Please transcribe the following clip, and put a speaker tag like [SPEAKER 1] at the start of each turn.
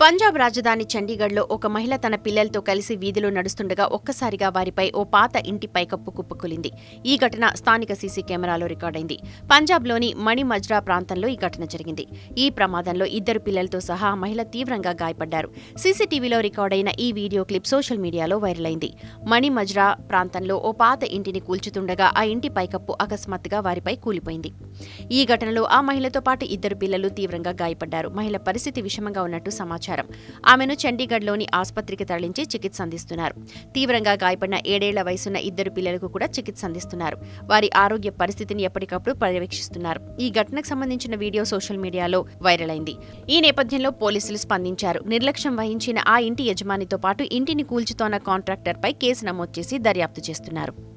[SPEAKER 1] పంజాబ్ రాజధాని చండీగఢ్లో ఒక మహిళ తన పిల్లలతో కలిసి వీధిలో నడుస్తుండగా ఒక్కసారిగా వారిపై ఓ పాత ఇంటి పైకప్పు కుప్పకూలింది ఈ ఘటన స్థానిక సీసీ కెమెరాలో రికార్డైంది పంజాబ్లోని మణిమజ్రా ప్రాంతంలో ఈ ఘటన జరిగింది ఈ ప్రమాదంలో ఇద్దరు పిల్లలతో సహా ఆ మహిళ తీవ్రంగా గాయపడ్డారు సీసీటీవీలో రికార్డైన ఈ వీడియో క్లిప్ సోషల్ మీడియాలో వైరల్ అయింది మణిమజ్రా ప్రాంతంలో ఓ పాత ఇంటిని కూల్చుతుండగా ఆ ఇంటి పైకప్పు అకస్మాత్తుగా వారిపై కూలిపోయింది ఈ ఘటనలో ఆ మహిళతో పాటు ఇద్దరు పిల్లలు తీవ్రంగా గాయపడ్డారు మహిళ పరిస్థితి విషమంగా ఉన్నట్టు సమాచారం ఆమెను చండీగఢ్లోని ఆసుపత్రికి తరలించి చికిత్స అందిస్తున్నారు తీవ్రంగా గాయపడిన ఏడేళ్ల వయసున్న ఇద్దరు పిల్లలకు కూడా చికిత్స అందిస్తున్నారు వారి ఆరోగ్య పరిస్థితిని ఎప్పటికప్పుడు పర్యవేక్షిస్తున్నారు ఈ ఘటనకు సంబంధించిన వీడియో సోషల్ మీడియాలో వైరల్ అయింది ఈ నేపథ్యంలో పోలీసులు స్పందించారు నిర్లక్ష్యం వహించిన ఆ ఇంటి యజమానితో పాటు ఇంటిని కూల్చుతోన్న కాంట్రాక్టర్పై కేసు నమోదు చేసి దర్యాప్తు చేస్తున్నారు